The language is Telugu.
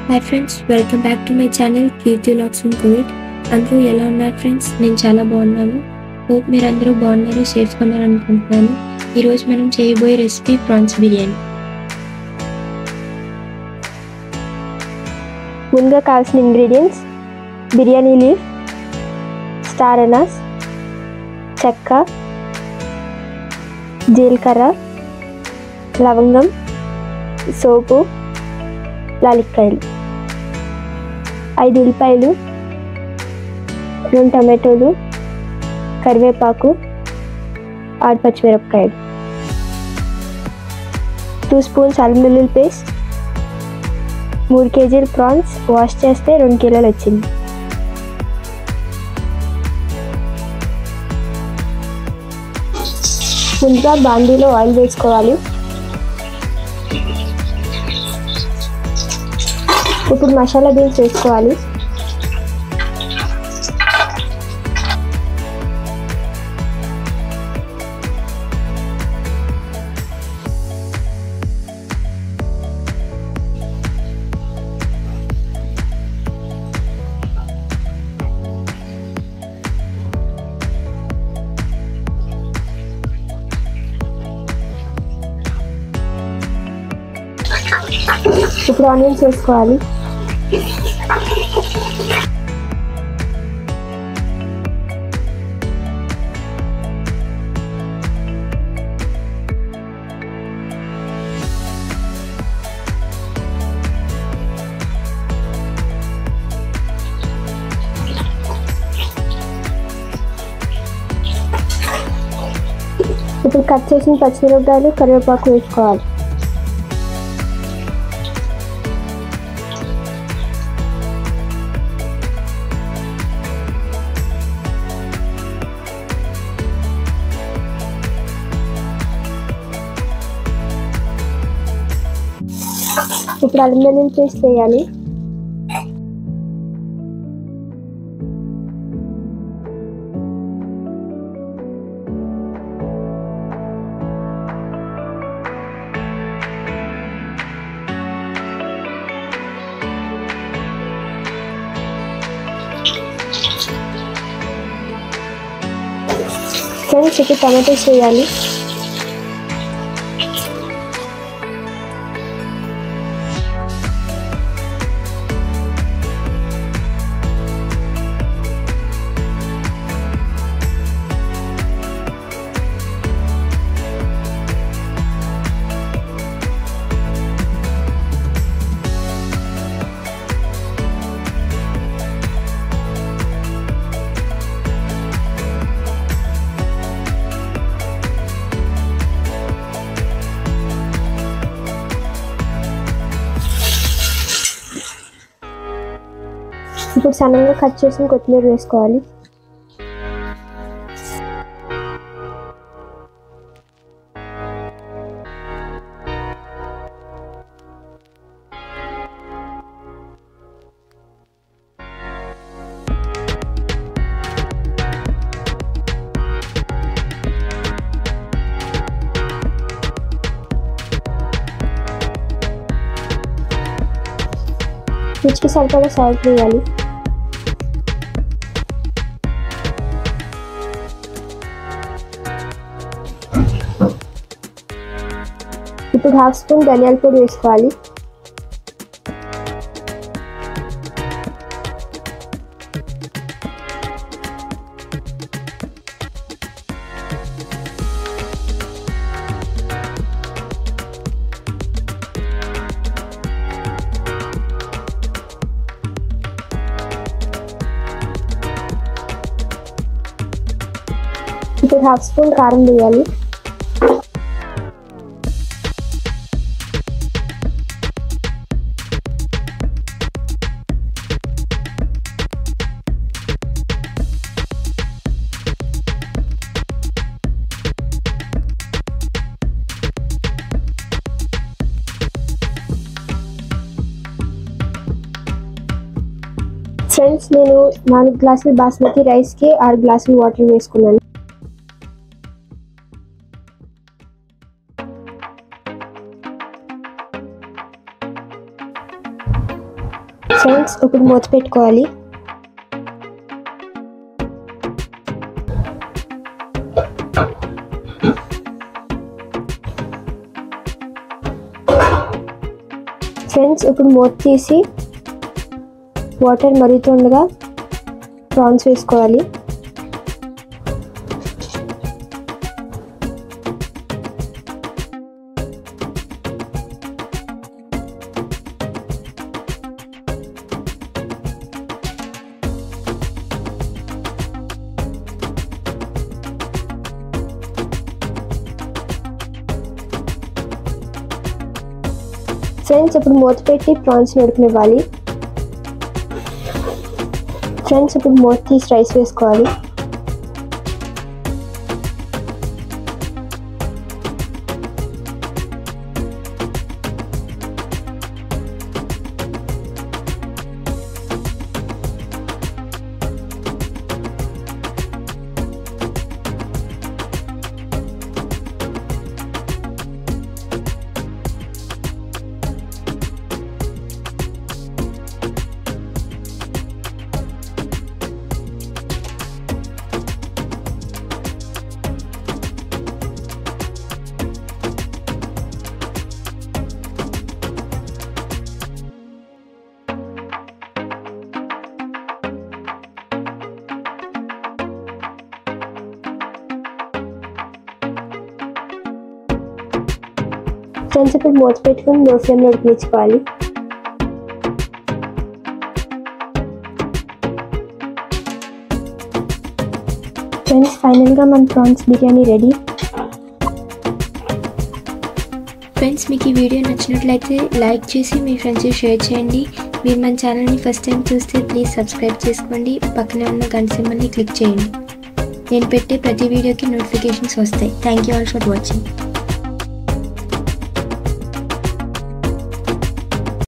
hi friends welcome back to my channel Keerthi లాక్స్ ఇన్ కోవిడ్ అందరూ ఎలా ఉన్నారు ఫ్రెండ్స్ నేను చాలా బాగున్నాను హోప్ మీరు అందరూ బాగున్నారు సేఫ్గా ఉన్నారు అనుకుంటున్నాను ఈరోజు మనం చేయబోయే రెసిపీ ప్రాన్స్ బిర్యానీ ముందుగా కావాల్సిన ఇంగ్రీడియంట్స్ బిర్యానీ లీఫ్ స్టార్ అనాస్ చెక్క జీలకర్ర లవంగం సోపు లాలిక్కాయలు ఐదు ఉల్లిపాయలు రెండు టమాటోలు కరివేపాకు ఆరు పచ్చిమిరపకాయలు టూ స్పూన్స్ అల్లం వెల్లుల్లి పేస్ట్ మూడు కేజీలు ప్రాన్స్ వాష్ చేస్తే రెండు కిలోలు వచ్చింది ముందుగా బాండీలో ఆయిల్ వేసుకోవాలి ఇప్పుడు మసాలా బీన్స్ వేసుకోవాలి ఇప్పుడు ఆనియన్స్ వేసుకోవాలి ఇప్పుడు కట్ చేసిన పచ్చిమిరపకాయలు కరివేపాకు వేసుకోవాలి ఇప్పుడు అల్లం వెల్లుల్లి పేస్ట్ వేయాలి ఫ్రెండ్స్ ఇప్పుడు టమాటోస్ వేయాలి ఇప్పుడు సన్నగా కట్ చేసిన కొత్తిమీర వేసుకోవాలి రుచికి సరిపడా సాల్ట్ వేయాలి ఇప్పుడు హాఫ్ స్పూన్ ధనియాల పొడి వేసుకోవాలి ఇప్పుడు హాఫ్ స్పూన్ కారం వేయాలి ఫ్రెండ్స్ నేను నాలుగు గ్లాసులు బాస్మతి రైస్కి ఆరు గ్లాసులు వాటర్ వేసుకున్నాను ఫ్రెండ్స్ ఇప్పుడు మూత పెట్టుకోవాలి ఫ్రెండ్స్ ఇప్పుడు మూత తీసి వాటర్ మరుగుతుండగా ప్రాన్స్ వేసుకోవాలి ఫ్రెండ్స్ ఇప్పుడు మూత పెట్టి ప్రాన్స్ ఉడకనివ్వాలి ఫ్రెండ్స్ ఇప్పుడు మూత తీసి రైస్ వేసుకోవాలి ఫ్రెండ్స్ ఇప్పుడు మూత పెట్టుకుని లో ఫ్లేమ్లో ఉడికించుకోవాలి ఫ్రెండ్స్ ఫైనల్గా మన ప్రాన్స్ బిర్యానీ రెడీ ఫ్రెండ్స్ మీకు ఈ వీడియో నచ్చినట్లయితే లైక్ చేసి మీ ఫ్రెండ్స్కి షేర్ చేయండి మీరు మన ఛానల్ని ఫస్ట్ టైం చూస్తే ప్లీజ్ సబ్స్క్రైబ్ చేసుకోండి పక్కనే ఉన్న గంట సింబల్ని క్లిక్ చేయండి నేను పెట్టే ప్రతి వీడియోకి నోటిఫికేషన్స్ వస్తాయి thank you all for watching